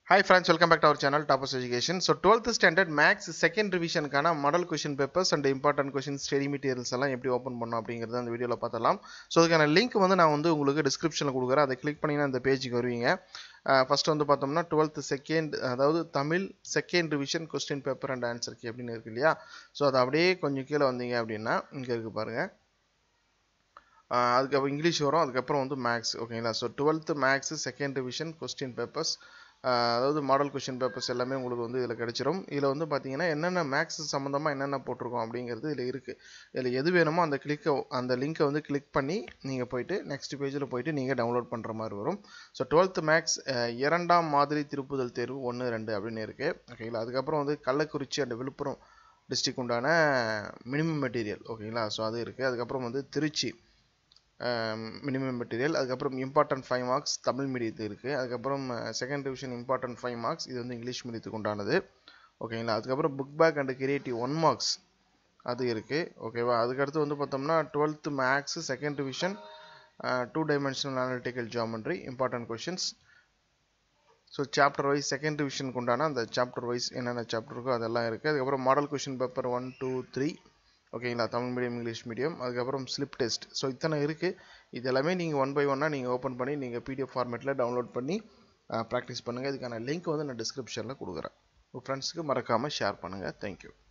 hi friends welcome back to our channel toppers education so twelfth standard maths second ரிவிஷனுக்கான model question papers and important question study materials எல்லாம் எப்படி open பண்ணணும் அப்படிங்கிறத அந்த வீடியோவில் பார்த்தலாம் ஸோ அதுக்கான லிங்க் வந்து நான் வந்து உங்களுக்கு டிஸ்கிரிப்ஷனில் கொடுக்குறேன் அதை கிளிக் பண்ணிங்கன்னா அந்த பேஜுக்கு வருவீங்க ஃபர்ஸ்ட் வந்து பார்த்தோம்னா டுவெல்த் செகண்ட் அதாவது Tamil second revision question paper and answer key அப்படின்னு இருக்கு இல்லையா ஸோ அது அப்படியே கொஞ்சம் கீழே வந்தீங்க அப்படின்னா இங்கே இருக்கு பாருங்கள் அதுக்கப்புறம் இங்கிலீஷ் வரும் அதுக்கப்புறம் வந்து மேக்ஸ் ஓகேங்களா so twelfth maths second revision question papers அதாவது மாடல் கொஷின் பேப்பர்ஸ் எல்லாமே உங்களுக்கு வந்து இதில் கிடச்சிரும் இதில் வந்து பார்த்தீங்கன்னா என்னென்ன மேக்ஸ் சம்மந்தமாக என்னென்ன போட்டிருக்கோம் அப்படிங்கிறது இதில் இருக்குது இதில் எது வேணுமோ அந்த கிளிக்கை அந்த லிங்க்கை வந்து கிளிக் பண்ணி நீங்கள் போயிட்டு நெக்ஸ்ட் பேஜில் போயிட்டு நீங்கள் டவுன்லோட் பண்ணுற மாதிரி வரும் ஸோ டுவெல்த்து மேக்ஸ் இரண்டாம் மாதிரி திருப்புதல் தேர்வு ஒன்று ரெண்டு அப்படின்னு இருக்குது ஓகேங்களா அதுக்கப்புறம் வந்து கள்ளக்குறிச்சி அண்ட் விழுப்புரம் டிஸ்ட்ரிக் உண்டான மினிமம் மெட்டீரியல் ஓகேங்களா ஸோ அது இருக்குது அதுக்கப்புறம் வந்து திருச்சி மினிமம் மெட்டீரியல் அதுக்கப்புறம் இம்பார்ட்டன்ட் ஃபைவ் மார்க்ஸ் தமிழ் மீடியத்துக்கு இருக்குது அதுக்கப்புறம் second division important five marks இது வந்து இங்கிலீஷ் மீடியத்துக்கு உண்டானது ஓகேங்களா அதுக்கப்புறம் book back and creative one marks அது இருக்குது ஓகேவா அதுக்கடுத்து வந்து பார்த்தோம்னா twelfth maths second division two dimensional analytical geometry important questions so chapter wise second டிவிஷனுக்கு உண்டான அந்த சாப்டர் வைஸ் என்னென்ன சாப்டர் இருக்கோ அதெல்லாம் இருக்குது அதுக்கப்புறம் model question paper one two three ஓகேங்களா தமிழ் மீடியம் இங்கிலீஷ் மீடியம் அதுக்கப்புறம் ஸ்லிப் டெஸ்ட் ஸோ இத்தனை இருக்குது இது எல்லாமே நீங்கள் ஒன் பை ஒன்னாக நீங்கள் ஓப்பன் பண்ணி நீங்கள் பிடிஎஃப் ஃபார்மேட்டில் டவுன்லோட் பண்ணி ப்ராக்டிஸ் பண்ணுங்கள் இதுக்கான லிங்க் வந்து நான் டிஸ்கிரிப்ஷனில் கொடுக்குறேன் உங்கள் ஃப்ரெண்ட்ஸுக்கு மறக்காமல் ஷேர் பண்ணுங்கள் தேங்க்யூ